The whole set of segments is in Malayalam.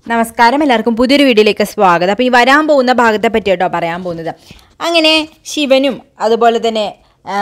നമസ്കാരം എല്ലാവർക്കും പുതിയൊരു വീഡിയോയിലേക്ക് സ്വാഗതം അപ്പോൾ ഈ വരാൻ പോകുന്ന ഭാഗത്തെ പറ്റി കേട്ടോ പറയാൻ പോകുന്നത് അങ്ങനെ ശിവനും അതുപോലെ തന്നെ ആ,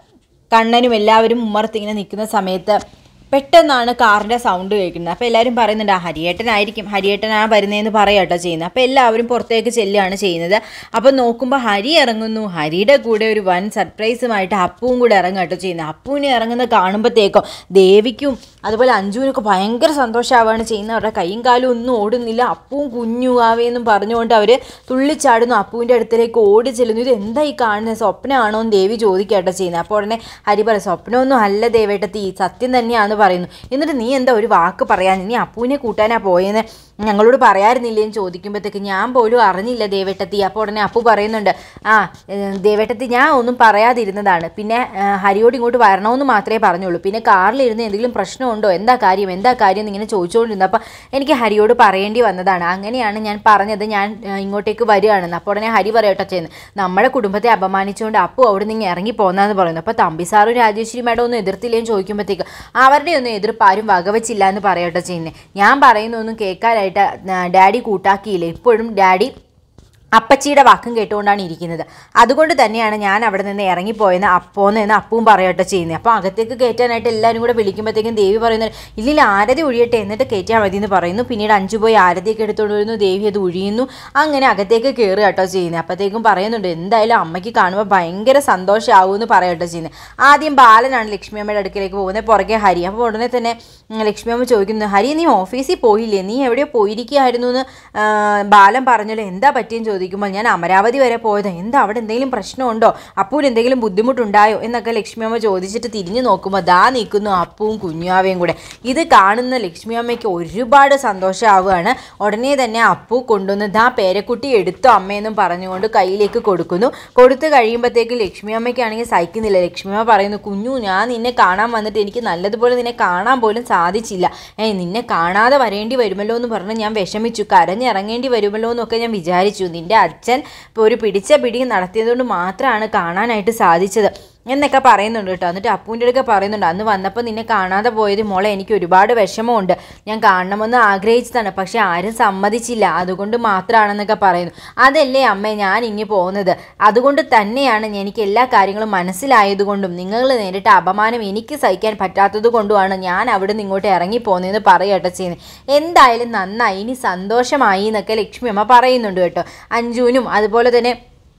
കണ്ണനും എല്ലാവരും ഉമ്മറത്തിങ്ങനെ നിൽക്കുന്ന സമയത്ത് പെട്ടെന്നാണ് കാറിൻ്റെ സൗണ്ട് കേൾക്കുന്നത് അപ്പോൾ എല്ലാവരും പറയുന്നുണ്ട് ആ ഹരിയേട്ടനായിരിക്കും ഹരിയേട്ടനാണ് വരുന്നതെന്ന് പറയാം കേട്ടോ ചെയ്യുന്നത് അപ്പോൾ എല്ലാവരും പുറത്തേക്ക് ചെല്ലുകയാണ് ചെയ്യുന്നത് അപ്പോൾ നോക്കുമ്പോൾ ഹരി ഇറങ്ങുന്നു ഹരിയുടെ കൂടെ ഒരു വൻ സർപ്രൈസുമായിട്ട് അപ്പുവും കൂടെ ഇറങ്ങുക കേട്ടോ ചെയ്യുന്നത് അപ്പുവിനെ ഇറങ്ങുന്നത് കാണുമ്പോഴത്തേക്കും ദേവിക്കും അതുപോലെ അഞ്ജുവിനൊക്കെ ഭയങ്കര സന്തോഷമാവുകയാണ് ചെയ്യുന്നത് അവരുടെ കൈയും കാലും ഒന്നും ഓടുന്നില്ല അപ്പവും കുഞ്ഞു ആവേന്നും പറഞ്ഞുകൊണ്ട് അവർ തുള്ളിച്ചാടുന്നു അപ്പുവിൻ്റെ അടുത്തേക്ക് ഓടി ചെല്ലുന്നു ഇത് എന്താ ഈ കാണുന്നത് സ്വപ്നമാണോ എന്ന് ദേവി ചോദിക്കട്ടോ ചെയ്യുന്നത് അപ്പോൾ ഉടനെ ഹരി പറയും സ്വപ്നമൊന്നും അല്ല ദേവേട്ടത്തി സത്യം തന്നെയാണെന്ന് പറയുന്നു എന്നിട്ട് നീ എന്താ ഒരു വാക്ക് പറയാൻ നീ അപ്പുവിനെ കൂട്ടാനാ പോയെന്ന് ഞങ്ങളോട് പറയാറുന്നില്ലേ എന്ന് ചോദിക്കുമ്പോഴത്തേക്ക് ഞാൻ പോലും അറിഞ്ഞില്ല ദേവേട്ടത്തി അപ്പോൾ ഉടനെ അപ്പു പറയുന്നുണ്ട് ആ ഏഹ്, ദേവേട്ടത്തി ഞാൻ ഒന്നും പറയാതിരുന്നതാണ് പിന്നെ ഏഹ്, ഹരിയോട് ഇങ്ങോട്ട് വരണമെന്ന് മാത്രമേ പറഞ്ഞുള്ളൂ പിന്നെ കാറിലിരുന്ന് എന്തെങ്കിലും പ്രശ്നമുണ്ടോ എന്താ കാര്യം എന്താ കാര്യം എന്നിങ്ങനെ ചോദിച്ചുകൊണ്ടിരുന്നു അപ്പോൾ എനിക്ക് ഹരിയോട് പറയേണ്ടി വന്നതാണ് അങ്ങനെയാണ് ഞാൻ പറഞ്ഞത് ഞാൻ ഏഹ്, ഇങ്ങോട്ടേക്ക് വരികയാണെന്ന് അപ്പോൾ ഉടനെ ഹരി പറയട്ടെ ചെയ്യുന്നത് നമ്മുടെ കുടുംബത്തെ അപമാനിച്ചുകൊണ്ട് അപ്പു അവിടെ നിന്ന് ഇറങ്ങി പോന്നാന്ന് പറയുന്നു അപ്പോൾ തമ്പി സാറും രാജേശ്വരി മാഡം ഒന്നും എതിർത്തില്ലേന്ന് ചോദിക്കുമ്പോഴത്തേക്ക് അവരുടെ ഒന്നും എതിർപ്പ് ആരും വകവച്ചില്ല എന്ന് പറയട്ടെ ചെയ്യുന്നത് ഞാൻ പറയുന്നൊന്നും കേൾക്കാനായിട്ട് ആ, ഡാഡി കൂട്ടാക്കിയില്ല ഇപ്പോഴും ഡാഡി അപ്പച്ചിയുടെ വാക്കും കേട്ടുകൊണ്ടാണ് ഇരിക്കുന്നത് അതുകൊണ്ട് തന്നെയാണ് ഞാൻ അവിടെ നിന്ന് ഇറങ്ങിപ്പോയെന്ന് അപ്പോന്ന് അപ്പവും പറയട്ടെ ചെയ്യുന്നത് അപ്പോൾ അകത്തേക്ക് കയറ്റാനായിട്ട് എല്ലാവരും കൂടെ വിളിക്കുമ്പോഴത്തേക്കും ദേവി പറയുന്നത് ഇല്ലില്ല ആരതി ഒഴിയട്ടെ എന്നിട്ട് കയറ്റിയാൽ മതി എന്ന് പറയുന്നു പിന്നീട് അഞ്ചു പോയി ആരതിയൊക്കെ എടുത്തുകൊണ്ട് വരുന്നു ദേവി അത് ഒഴിയുന്നു അങ്ങനെ അകത്തേക്ക് കയറുക കേട്ടോ ചെയ്യുന്നത് അപ്പോഴത്തേക്കും പറയുന്നുണ്ട് എന്തായാലും അമ്മയ്ക്ക് കാണുമ്പോൾ ഭയങ്കര സന്തോഷമാവും എന്ന് പറയട്ടോ ചെയ്യുന്നത് ആദ്യം ബാലനാണ് ലക്ഷ്മിയമ്മയുടെ അടുക്കിലേക്ക് പോകുന്നത് പുറകെ ഹരി അപ്പോൾ ഉടനെ തന്നെ ഉം, ലക്ഷ്മിയമ്മ ചോദിക്കുന്നു ഹരി നീ ഓഫീസിൽ പോയില്ലേ നീ എവിടെയോ പോയിരിക്കുകയായിരുന്നു എന്ന് ആ, ബാലൻ പറഞ്ഞല്ലോ എന്താ പറ്റിയെന്ന് ചോദിക്കുമ്പോൾ ഞാൻ അമരാവതി വരെ പോയത് എന്താ അവിടെ എന്തെങ്കിലും പ്രശ്നമുണ്ടോ അപ്പൂന് എന്തെങ്കിലും ബുദ്ധിമുട്ടുണ്ടായോ എന്നൊക്കെ ലക്ഷ്മിയമ്മ ചോദിച്ചിട്ട് തിരിഞ്ഞു നോക്കുമ്പോൾ ദാ നിൽക്കുന്നു അപ്പവും കുഞ്ഞാവയും കൂടെ ഇത് കാണുന്ന ലക്ഷ്മിയമ്മയ്ക്ക് ഒരുപാട് സന്തോഷമാവുകയാണ് ഉടനെ തന്നെ അപ്പു കൊണ്ടുവന്ന് ദാ പേരക്കുട്ടി എടുത്തോ അമ്മയെന്നും പറഞ്ഞുകൊണ്ട് കയ്യിലേക്ക് കൊടുക്കുന്നു കൊടുത്തു കഴിയുമ്പോഴത്തേക്ക് ലക്ഷ്മിയമ്മയ്ക്കാണെങ്കിൽ സഹിക്കുന്നില്ല ലക്ഷ്മിയമ്മ പറയുന്നു കുഞ്ഞു ഞാൻ നിന്നെ കാണാൻ വന്നിട്ട് എനിക്ക് നല്ലതുപോലെ നിന്നെ കാണാൻ പോലും സാധിച്ചില്ല ഏ നിന്നെ കാണാതെ വരേണ്ടി വരുമല്ലോ എന്ന് പറഞ്ഞ് ഞാൻ വിഷമിച്ചു കരഞ്ഞിറങ്ങേണ്ടി വരുമല്ലോ എന്നൊക്കെ ഞാൻ വിചാരിച്ചു നിന്റെ അച്ഛൻ ഇപ്പോൾ ഒരു പിടിച്ച പിടി നടത്തിയതുകൊണ്ട് മാത്രമാണ് കാണാനായിട്ട് സാധിച്ചത് എന്നൊക്കെ പറയുന്നുണ്ട് കേട്ടോ എന്നിട്ട് അപ്പൂൻ്റെ അടുക്കെ പറയുന്നുണ്ട് അന്ന് വന്നപ്പോൾ നിന്നെ കാണാതെ പോയത് മോളെ എനിക്ക് ഒരുപാട് വിഷമമുണ്ട് ഞാൻ കാണണമെന്ന് ആഗ്രഹിച്ചതാണ് പക്ഷെ ആരും സമ്മതിച്ചില്ല അതുകൊണ്ട് മാത്രമാണെന്നൊക്കെ പറയുന്നു അതല്ലേ അമ്മേ ഞാൻ ഇങ്ങ് പോകുന്നത് അതുകൊണ്ട് തന്നെയാണ് എനിക്ക് എല്ലാ കാര്യങ്ങളും മനസ്സിലായതുകൊണ്ടും നിങ്ങൾ നേരിട്ട അപമാനം എനിക്ക് സഹിക്കാൻ പറ്റാത്തത് കൊണ്ടുമാണ് ഞാൻ അവിടെ നിന്ന് ഇങ്ങോട്ട് ഇറങ്ങി പോകുന്നതെന്ന് പറയട്ടെ ചെയ്യുന്നത് എന്തായാലും നന്നായി ഇനി സന്തോഷമായി എന്നൊക്കെ ലക്ഷ്മി അമ്മ പറയുന്നുണ്ട് കേട്ടോ അഞ്ജുവിനും അതുപോലെ തന്നെ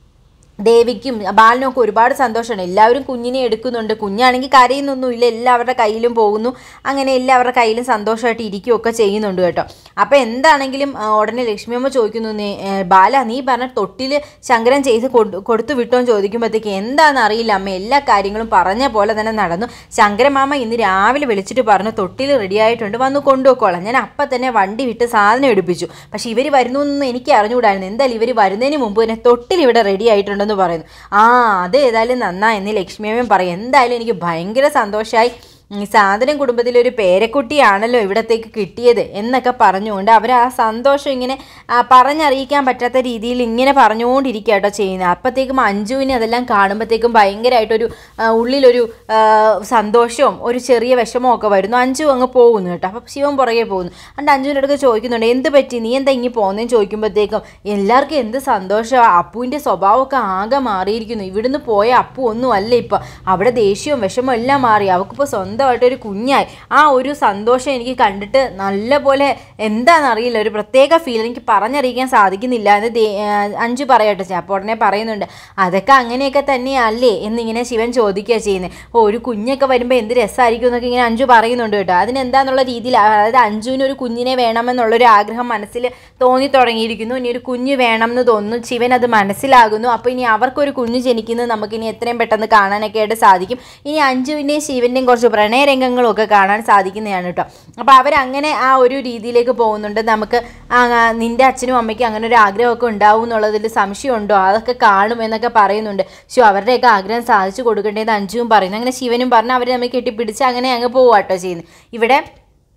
ദേവിക്കും ബാലനും ഒക്കെ ഒരുപാട് സന്തോഷമാണ് എല്ലാവരും കുഞ്ഞിനെ എടുക്കുന്നുണ്ട് കുഞ്ഞാണെങ്കിൽ കരയുന്നൊന്നുമില്ല എല്ലാവരുടെ കയ്യിലും പോകുന്നു അങ്ങനെ എല്ലാവരുടെ കയ്യിലും സന്തോഷമായിട്ട് ഇരിക്കുകയൊക്കെ ചെയ്യുന്നുണ്ട് കേട്ടോ അപ്പോൾ എന്താണെങ്കിലും ആ, ഉടനെ ലക്ഷ്മിയമ്മ ചോദിക്കുന്നു "നീ, ഏ, ബാല നീ പറഞ്ഞ തൊട്ടിൽ ശങ്കരൻ ചെയ്ത് കൊടു- കൊടുത്തു വിട്ടോന്ന് ചോദിക്കുമ്പോഴത്തേക്ക് എന്താണെന്ന് അറിയില്ല അമ്മ എല്ലാ കാര്യങ്ങളും പറഞ്ഞ പോലെ തന്നെ നടന്നു ശങ്കരമാമ ഇന്ന് രാവിലെ വിളിച്ചിട്ട് പറഞ്ഞു തൊട്ടിൽ റെഡി ആയിട്ടുണ്ട് വന്ന് കൊണ്ടുപോയിക്കോളാം ഞാൻ അപ്പം തന്നെ വണ്ടി വിട്ട് സാധനം എടുപ്പിച്ചു പക്ഷെ ഇവർ വരുന്നു എന്ന് എനിക്ക് അറിഞ്ഞുകൂടായിരുന്നു എന്തായാലും ഇവർ വരുന്നതിന് മുമ്പ് തന്നെ തൊട്ടിൽ ഇവിടെ റെഡി ആയിട്ടുണ്ടെന്ന് പറയുന്നു ആ അത് ഏതായാലും നന്നായെന്ന് ലക്ഷ്മിയമ്മയും പറയും എന്തായാലും എനിക്ക് ഭയങ്കര സന്തോഷമായി ഈ സാധനം കുടുംബത്തിലെ ഒരു പേരക്കുട്ടിയാണല്ലോ ഇവിടത്തേക്ക് കിട്ടിയത് എന്നൊക്കെ പറഞ്ഞുകൊണ്ട് അവർ ആ സന്തോഷം ഇങ്ങനെ ആ, പറഞ്ഞറിയിക്കാൻ പറ്റാത്ത രീതിയിൽ ഇങ്ങനെ പറഞ്ഞുകൊണ്ടിരിക്കുക കേട്ടോ ചെയ്യുന്നത് അപ്പോഴത്തേക്കും അഞ്ജുവിനെ അതെല്ലാം കാണുമ്പോഴത്തേക്കും ഭയങ്കരമായിട്ടൊരു ആ, ഉള്ളിലൊരു ആ, സന്തോഷവും ഒരു ചെറിയ വിഷമവും ഒക്കെ വരുന്നു അഞ്ജു അങ്ങ് പോകുന്നു കേട്ടോ അപ്പം ശിവൻ പുറകെ പോകുന്നു അതുകൊണ്ട് അഞ്ജുവിൻ്റെ അടുത്ത് ചോദിക്കുന്നുണ്ട് എന്ത് പറ്റി നീ എന്താ ഇങ്ങനെ പോകുന്നതെന്ന് ചോദിക്കുമ്പോഴത്തേക്കും എല്ലാവർക്കും എന്ത് സന്തോഷമാണ് അപ്പുവിൻ്റെ സ്വഭാവമൊക്കെ ആകെ മാറിയിരിക്കുന്നു ഇവിടുന്ന് പോയ അപ്പു ഒന്നും അല്ല ഇപ്പം അവിടെ ദേഷ്യവും വിഷമവും എല്ലാം മാറി അവൾക്കിപ്പോൾ സ്വന്തമായിട്ടൊരു കുഞ്ഞായി ആ ഒരു സന്തോഷം എനിക്ക് കണ്ടിട്ട് നല്ലപോലെ എന്താണെന്നറിയില്ല ഒരു പ്രത്യേക ഫീൽ എനിക്ക് പറഞ്ഞറിയിക്കാൻ സാധിക്കുന്നില്ല എന്ന് ദേ- ആ, അഞ്ചു പറയട്ടെ ചേ അപ്പോൾ ഉടനെ പറയുന്നുണ്ട് അതൊക്കെ അങ്ങനെയൊക്കെ തന്നെയല്ലേ എന്നിങ്ങനെ ശിവൻ ചോദിക്കുക ചെയ്യുന്നത് ഓ ഒരു കുഞ്ഞൊക്കെ വരുമ്പോൾ എന്ത് രസമായിരിക്കും എന്നൊക്കെ ഇങ്ങനെ അഞ്ചു പറയുന്നുണ്ട് കേട്ടോ അതിനെന്താന്നുള്ള രീതിയിൽ അതായത് അഞ്ജുവിന് ഒരു കുഞ്ഞിനെ വേണമെന്നുള്ളൊരു ആഗ്രഹം മനസ്സിൽ തോന്നി തുടങ്ങിയിരിക്കുന്നു ഇനി ഒരു കുഞ്ഞ് വേണം എന്ന് തോന്നുന്നു ശിവൻ അത് മനസ്സിലാകുന്നു അപ്പോൾ ഇനി അവർക്കൊരു കുഞ്ഞ് ജനിക്കുന്നത് നമുക്കിനി എത്രയും പെട്ടെന്ന് കാണാനൊക്കെ ആയിട്ട് സാധിക്കും ഇനി അഞ്ജുവിൻ്റെയും ശിവൻ്റെയും കുറച്ച് പ്രണയരംഗങ്ങളും ഒക്കെ കാണാൻ സാധിക്കുന്നതാണ് കേട്ടോ അപ്പോൾ അവരങ്ങനെ ആ ഒരു രീതിയിലേക്ക് പോകുന്നുണ്ട് നമുക്ക് ആ, ആ, നിന്റെ അച്ഛനും അമ്മയ്ക്കും അങ്ങനെ ഒരു ആഗ്രഹമൊക്കെ ഉണ്ടാവും എന്നുള്ളതിൽ സംശയമുണ്ടോ അതൊക്കെ കാണും എന്നൊക്കെ പറയുന്നുണ്ട് ശോ അവരുടെയൊക്കെ ആഗ്രഹം സാധിച്ചു കൊടുക്കേണ്ടത് അഞ്ജുവും പറയുന്നു അങ്ങനെ ശിവനും പറഞ്ഞ് അവരെ നമ്മൾ കെട്ടിപ്പിടിച്ച് അങ്ങനെ അങ്ങ് പോവാട്ടോ ചെയ്യുന്നത് ഇവിടെ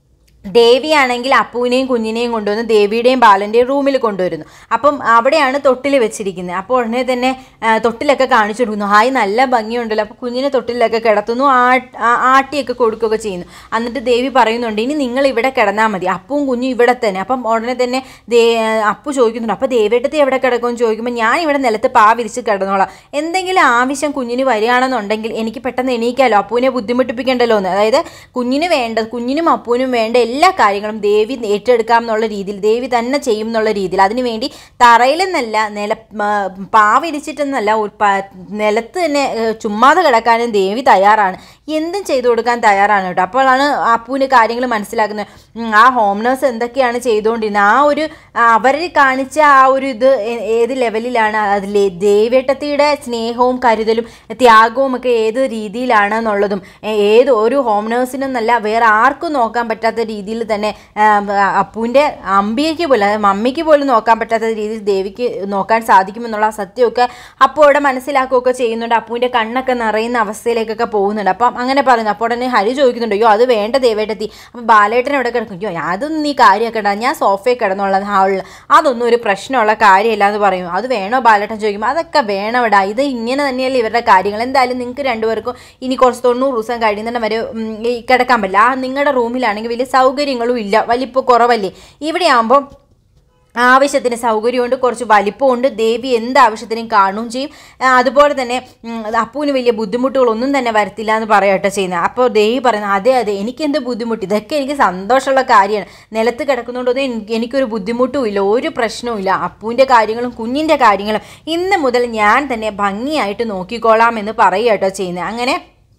ദേവിയാണെങ്കിൽ അപ്പുവിനെയും കുഞ്ഞിനെയും കൊണ്ടുവന്ന് ദേവിയുടെയും ബാലൻ്റെയും റൂമിൽ കൊണ്ടുവരുന്നു അപ്പം അവിടെയാണ് തൊട്ടിൽ വെച്ചിരിക്കുന്നത് അപ്പോൾ ഉടനെ തന്നെ ആ, തൊട്ടിലൊക്കെ കാണിച്ചു കൊടുക്കുന്നു ഹായ് നല്ല ഭംഗിയുണ്ടല്ലോ അപ്പോൾ കുഞ്ഞിനെ തൊട്ടിലൊക്കെ കിടത്തുന്നു ആ- ആ- ആട്ടിയൊക്കെ കൊടുക്കുകയൊക്കെ ചെയ്യുന്നു എന്നിട്ട് ദേവി പറയുന്നുണ്ട് ഇനി നിങ്ങൾ ഇവിടെ കിടന്നാൽ മതി അപ്പവും കുഞ്ഞും ഇവിടെ തന്നെ അപ്പം ഉടനെ തന്നെ ദേ അപ്പു ചോദിക്കുന്നുണ്ട് അപ്പോൾ ദേവേട്ടത്തി എവിടെ കിടക്കുമെന്ന് ചോദിക്കുമ്പോൾ ഞാൻ ഇവിടെ നിലത്ത് പാ വിരിച്ച് കിടന്നോളാം എന്തെങ്കിലും ആവശ്യം കുഞ്ഞിന് വരികയാണെന്നുണ്ടെങ്കിൽ എനിക്ക് പെട്ടെന്ന് എണീക്കാമല്ലോ അപ്പുവിനെ ബുദ്ധിമുട്ടിപ്പിക്കണ്ടല്ലോ എന്ന് അതായത് കുഞ്ഞിന് വേണ്ട കുഞ്ഞിനും അപ്പൂനും വേണ്ട എല്ലാ കാര്യങ്ങളും ദേവി ഏറ്റെടുക്കാം എന്നുള്ള രീതിയിൽ ദേവി തന്നെ ചെയ്യും എന്നുള്ള രീതിയിൽ അതിനുവേണ്ടി തറയിലെന്നല്ല നില മ- പാവിരിച്ചിട്ടെന്നല്ല ഒരു പ- നിലത്ത് തന്നെ ഏഹ്, ചുമ്മാതെ കിടക്കാനും ദേവി തയ്യാറാണ് എന്തും ചെയ്തു കൊടുക്കാൻ തയ്യാറാണ് കേട്ടോ അപ്പോഴാണ് അപ്പൂന് കാര്യങ്ങൾ മനസ്സിലാക്കുന്നത് ഉം, ആ ഹോം നേഴ്സ് എന്തൊക്കെയാണ് ചെയ്തുകൊണ്ടിരുന്നത് ആ ഒരു അവർ കാണിച്ച ആ ഒരു ഇത് ഏ- ഏത് ലെവലിലാണ് അതിൽ ദേവേട്ടത്തിയുടെ സ്നേഹവും കരുതലും ത്യാഗവും ഒക്കെ ഏത് രീതിയിലാണ് എന്നുള്ളതും ഏ- ഏത് ഒരു ഹോം നേഴ്സിനൊന്നല്ല വേറെ ആർക്കും നോക്കാൻ പറ്റാത്ത രീതിയിൽ തന്നെ അപ്പൂൻ്റെ അമ്പിയയ്ക്ക് പോലും അതായത് മമ്മിക്ക് പോലും നോക്കാൻ പറ്റാത്ത രീതിയിൽ ദേവിക്ക് നോക്കാൻ സാധിക്കുമെന്നുള്ള ആ സത്യമൊക്കെ അപ്പോൾ അവിടെ മനസ്സിലാക്കുകയൊക്കെ ചെയ്യുന്നുണ്ട് അപ്പൂൻ്റെ കണ്ണൊക്കെ നിറയുന്ന അവസ്ഥയിലേക്കൊക്കെ പോകുന്നുണ്ട് അപ്പം അങ്ങനെ പറയുന്നു അപ്പോൾ ഉടനെ ഹരി ചോദിക്കുന്നുണ്ട് അയ്യോ അത് വേണ്ട ദേവേട്ടത്തി അപ്പം ബാലേട്ടൻ ഇവിടെ കിടക്കും അയ്യോ അതൊന്നും നീ കാര്യമൊക്കെ ഉണ്ടാകും ഞാൻ സോഫയിൽ കിടന്നുള്ളത് ഹാളിൽ അതൊന്നും ഒരു പ്രശ്നമുള്ള കാര്യമില്ല എന്ന് പറയും അത് വേണോ ബാലേട്ടൻ ചോദിക്കുമ്പോൾ അതൊക്കെ വേണം ഇവിടെ ഇത് ഇങ്ങനെ തന്നെയല്ലേ ഇവരുടെ കാര്യങ്ങൾ എന്തായാലും നിങ്ങൾക്ക് രണ്ടുപേർക്കും ഇനി കുറച്ച് തൊണ്ണൂറ് ദിവസം കഴിയുന്നിടം വരെ ഉം, ഈ കിടക്കാൻ പറ്റില്ല ആ നിങ്ങളുടെ റൂമിലാണെങ്കിൽ വലിയ സൗകര്യങ്ങളും ഇല്ല വലിപ്പം കുറവല്ലേ ഇവിടെ ആകുമ്പോൾ ആവശ്യത്തിന് സൗകര്യമുണ്ട് കുറച്ച് വലിപ്പമുണ്ട് ദേവി എന്ത് ആവശ്യത്തിനും കാണുകയും ചെയ്യും ആ, അതുപോലെ തന്നെ ഉം, അപ്പുവിന് വലിയ ബുദ്ധിമുട്ടുകളൊന്നും തന്നെ വരത്തില്ല എന്ന് പറയട്ടെ ചെയ്യുന്നത് അപ്പോൾ ദേവി പറയുന്നത് അതെ അതെ എനിക്കെന്ത് ബുദ്ധിമുട്ട് ഇതൊക്കെ എനിക്ക് സന്തോഷമുള്ള കാര്യമാണ് നിലത്ത് കിടക്കുന്നതുകൊണ്ടൊന്നും എനിക്ക് എനിക്കൊരു ബുദ്ധിമുട്ടും ഇല്ല ഒരു പ്രശ്നവും ഇല്ല അപ്പുവിൻ്റെ കാര്യങ്ങളും കുഞ്ഞിൻ്റെ കാര്യങ്ങളും ഇന്ന് മുതൽ ഞാൻ തന്നെ ഭംഗിയായിട്ട് നോക്കിക്കോളാം എന്ന് പറയുക കേട്ടോ ചെയ്യുന്നത് അങ്ങനെ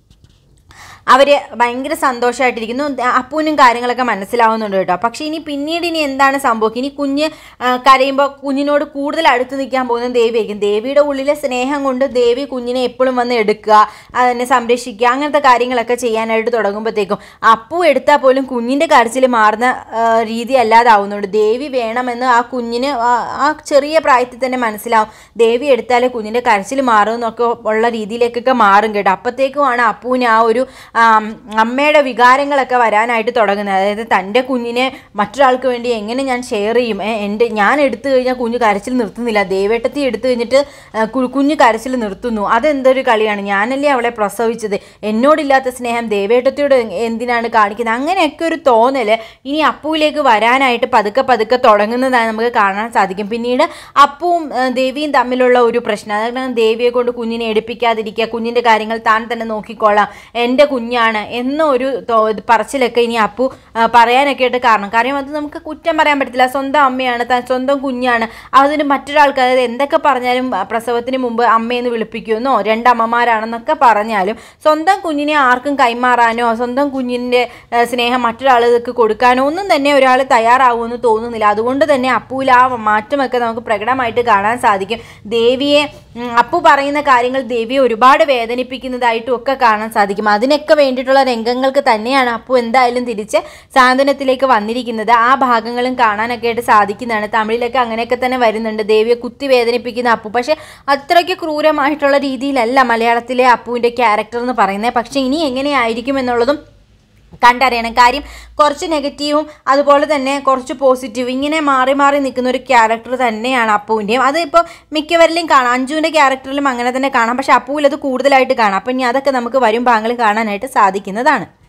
അവർ ഭയങ്കര സന്തോഷമായിട്ടിരിക്കുന്നു അപ്പൂനും കാര്യങ്ങളൊക്കെ മനസ്സിലാവുന്നുണ്ട് കേട്ടോ പക്ഷേ ഇനി പിന്നീട് ഇനി എന്താണ് സംഭവിക്കുക ഇനി കുഞ്ഞ് ആ, കരയുമ്പോൾ കുഞ്ഞിനോട് കൂടുതൽ അടുത്ത് നിൽക്കാൻ പോകുന്നത് ദേവിയായിരിക്കും ദേവിയുടെ ഉള്ളിലെ സ്നേഹം കൊണ്ട് ദേവി കുഞ്ഞിനെ എപ്പോഴും വന്ന് എടുക്കുക അതിനെ സംരക്ഷിക്കുക അങ്ങനത്തെ കാര്യങ്ങളൊക്കെ ചെയ്യാനായിട്ട് തുടങ്ങുമ്പോഴത്തേക്കും അപ്പു എടുത്താൽ പോലും കുഞ്ഞിൻ്റെ കരച്ചിൽ മാറുന്ന ആ, രീതി അല്ലാതാവുന്നുണ്ട് ദേവി വേണമെന്ന് ആ കുഞ്ഞിന് ആ- ആ ചെറിയ പ്രായത്തിൽ തന്നെ മനസ്സിലാവും ദേവി എടുത്താലേ കുഞ്ഞിൻ്റെ കരച്ചിൽ മാറും എന്നൊക്കെ ഉള്ള രീതിയിലേക്കൊക്കെ മാറും കേട്ടോ അപ്പോഴത്തേക്കുമാണ് അപ്പുവിന് ആ ഒരു ആം, അമ്മയുടെ വികാരങ്ങളൊക്കെ വരാനായിട്ട് തുടങ്ങുന്നത് അതായത് തൻ്റെ കുഞ്ഞിനെ മറ്റൊരാൾക്ക് വേണ്ടി എങ്ങനെ ഞാൻ ഷെയർ ചെയ്യും ഏ, എൻ്റെ ഞാൻ എടുത്തു കഴിഞ്ഞാൽ കുഞ്ഞ് കരച്ചിൽ നിർത്തുന്നില്ല ദേവേട്ടത്തി എടുത്തു കഴിഞ്ഞിട്ട് ആ, കു- കുഞ്ഞ് കരച്ചിൽ നിർത്തുന്നു അതെന്തൊരു കളിയാണ് ഞാനല്ലേ അവളെ പ്രസവിച്ചത് എന്നോടില്ലാത്ത സ്നേഹം ദേവേട്ടത്തിയോട് എന്തിനാണ് കാണിക്കുന്നത് അങ്ങനെയൊക്കെ ഒരു തോന്നൽ ഇനി അപ്പുവിലേക്ക് വരാനായിട്ട് പതുക്കെ പതുക്കെ തുടങ്ങുന്നതായി നമുക്ക് കാണാൻ സാധിക്കും പിന്നീട് അപ്പുവും ആ, ദേവിയും തമ്മിലുള്ള ഒരു പ്രശ്നം അതായത് ദേവിയെ കൊണ്ട് കുഞ്ഞിനെ എടുപ്പിക്കാതിരിക്കുക കുഞ്ഞിൻ്റെ കാര്യങ്ങൾ താൻ തന്നെ നോക്കിക്കോളാം എൻ്റെ കുഞ്ഞാണ് എന്നൊരു തോ- ഇത് പറച്ചിലൊക്കെ ഇനി അപ്പു ആ, പറയാനൊക്കെ ആയിട്ട് കാരണം കാര്യം അത് നമുക്ക് കുറ്റം പറയാൻ പറ്റത്തില്ല സ്വന്തം അമ്മയാണ് താൻ സ്വന്തം കുഞ്ഞാണ് അതിന് മറ്റൊരാൾക്ക് അതായത് എന്തൊക്കെ പറഞ്ഞാലും ആ, പ്രസവത്തിന് മുമ്പ് അമ്മയെന്ന് വിളിപ്പിക്കുമെന്നോ രണ്ടമ്മമാരാണെന്നൊക്കെ പറഞ്ഞാലും സ്വന്തം കുഞ്ഞിനെ ആർക്കും കൈമാറാനോ സ്വന്തം കുഞ്ഞിൻ്റെ ആ, സ്നേഹം മറ്റൊരാൾക്ക് കൊടുക്കാനോ ഒന്നും തന്നെ ഒരാൾ തയ്യാറാവുമെന്ന് തോന്നുന്നില്ല അതുകൊണ്ട് തന്നെ അപ്പുവിൽ ആ മാറ്റമൊക്കെ നമുക്ക് പ്രകടമായിട്ട് കാണാൻ സാധിക്കും ദേവിയെ ഉം, അപ്പു പറയുന്ന കാര്യങ്ങൾ ദേവിയെ ഒരുപാട് വേദനിപ്പിക്കുന്നതായിട്ടും ഒക്കെ കാണാൻ സാധിക്കും അതിനൊക്കെ വേണ്ടിയിട്ടുള്ള രംഗങ്ങൾക്ക് തന്നെയാണ് അപ്പു എന്തായാലും തിരിച്ച് സാന്ത്വനത്തിലേക്ക് വന്നിരിക്കുന്നത് ആ ഭാഗങ്ങളും കാണാനൊക്കെ ആയിട്ട് സാധിക്കുന്നതാണ് തമിഴിലൊക്കെ അങ്ങനെയൊക്കെ തന്നെ വരുന്നുണ്ട് ദേവിയെ കുത്തി വേദനിപ്പിക്കുന്ന അപ്പു പക്ഷേ അത്രയ്ക്ക് ക്രൂരമായിട്ടുള്ള രീതിയിലല്ല മലയാളത്തിലെ അപ്പുവിൻ്റെ ക്യാരക്ടർ എന്ന് പറയുന്നത് പക്ഷേ ഇനി എങ്ങനെയായിരിക്കും എന്നുള്ളതും കണ്ടറിയണം കാര്യം കുറച്ച് നെഗറ്റീവും അതുപോലെ തന്നെ കുറച്ച് പോസിറ്റീവ് ഇങ്ങനെ മാറി മാറി നിൽക്കുന്ന ഒരു ക്യാരക്ടർ തന്നെയാണ് അപ്പുവിൻ്റെയും അത് ഇപ്പോൾ മിക്കവരിലും കാണാം അഞ്ജുവിൻ്റെ ക്യാരക്ടറിലും അങ്ങനെ തന്നെ കാണാം പക്ഷേ അപ്പുവിൽ അത് കൂടുതലായിട്ട് കാണാം അപ്പം ഇനി അതൊക്കെ നമുക്ക് വരും ഭാഗങ്ങളിൽ കാണാനായിട്ട് സാധിക്കുന്നതാണ്